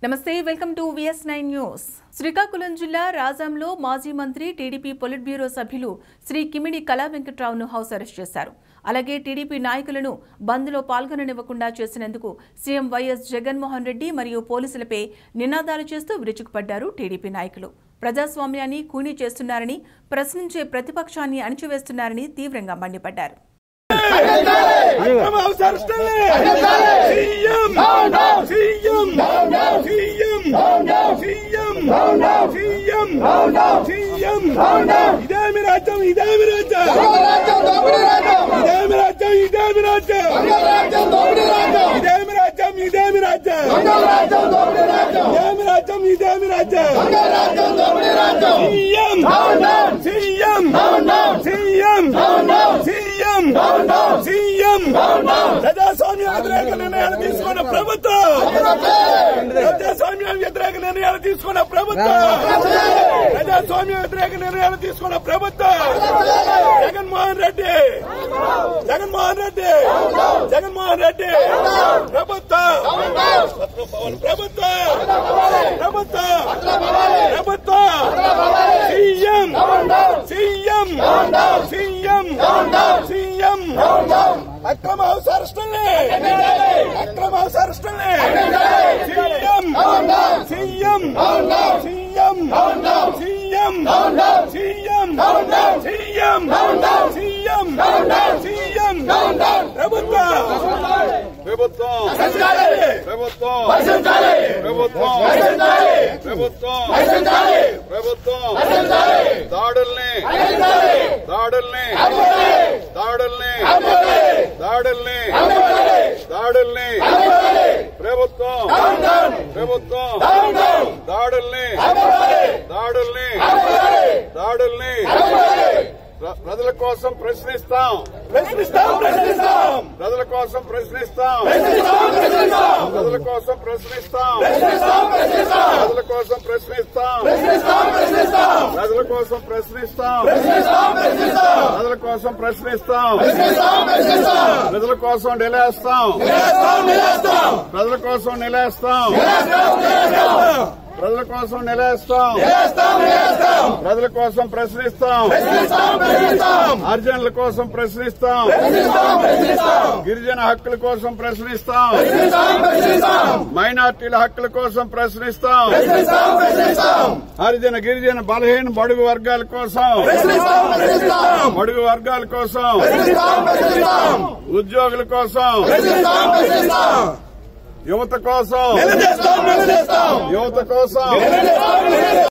నమస్తే welcome to VS nine news Srikakulam జిల్లా రాజంలో మాజీ మంత్రి టీడీపీ పొలిట్ బ్యూరో సభ్యులు శ్రీ కిమిడి కళా వెంకట్రావును హౌస్ అరెస్ట్ చేశారు అలాగే టీడీపీ నాయకులను బంద్లో పాల్గొననివ్వకుండా చేసినందుకు సీఎం వైఎస్ జగన్మోహన్ రెడ్డి మరియు పోలీసులపై నినాదాలు చేస్తూ విరుచుకుపడ్డారు టీడీపీ నాయకులు ప్రజాస్వామ్యాన్ని కూనీ చేస్తున్నారని ప్రశ్నించే ప్రతిపక్షాన్ని అణిచివేస్తున్నారని తీవ్రంగా మండిపడ్డారు అక్రమ అవసరస్తులే CM CM CM CM CM CM ఇదేమి రాజ్యం ఇదేమి రాజ్యం ఇదేమి రాజ్యం ఇదేమి రాజ్యం ఇదేమి రాజ్యం ఇదేమి రాజ్యం ఇదేమి రాజ్యం ఇదేమి రాజ్యం CM CM CM CM CM ప్రజాస్వామ్య వ్యతిరేక నిర్ణయాలు తీసుకున్న ప్రభుత్వం ప్రజాస్వామ్య వ్యతిరేక నిర్ణయాలు తీసుకున్న ప్రభుత్వం ప్రజాస్వామ్య వ్యతిరేక నిర్ణయాలు తీసుకున్న ప్రభుత్వం జగన్మోహన్ రెడ్డి జగన్మోహన్ రెడ్డి జగన్మోహన్ రెడ్డి ప్రభుత్వం ప్రభుత్వం ప్రభుత్వం ప్రభుత్వం సీఎం సీఎం సీఎం సీఎం అక్రమ అవసరస్తుల్ని అక్రమ అవసరస్తుల్ని CM CM CM CM CM CM CM CM ప్రభుత్వం ప్రభుత్వం ప్రభుత్వం ప్రభుత్వం ప్రభుత్వం ప్రభుత్వం దాడుల్ని దాడుల్ని దాడుల్ని దాడుల్ని దాడుల్ని ప్రభుత్వం ప్రభుత్వం దాడుల్ని దాడుల్ని దాడుల్ని ప్ర- ప్రజల కోసం ప్రశ్నిస్తాం ప్రశ్నిస్తాం ప్రశ్నిస్తాం ప్రజల కోసం ప్రశ్నిస్తాం ప్రజల కోసం ప్రశ్నిస్తాం ప్రజల కోసం ప్రశ్నిస్తాం ప్రజల కోసం ప్రశ్నిస్తాం ప్రజల కోసం ప్రశ్నిస్తాం ప్రజల కోసం నిలేస్తాం ప్రజల కోసం నిలేస్తాం ప్రజల కోసం నిలేస్తాం ప్రజల కోసం ప్రశ్నిస్తాం హరిజనుల కోసం ప్రశ్నిస్తాం గిరిజన హక్కుల కోసం ప్రశ్నిస్తాం మైనార్టీల హక్కుల కోసం ప్రశ్నిస్తాం హరిజన గిరిజన బలహీన బడుగు వర్గాల కోసం బడుగు వర్గాల కోసం ఉద్యోగుల కోసం యువత కోసం నిలదీస్తాం నిలదీస్తాం యువత కోసం నిలదీస్తాం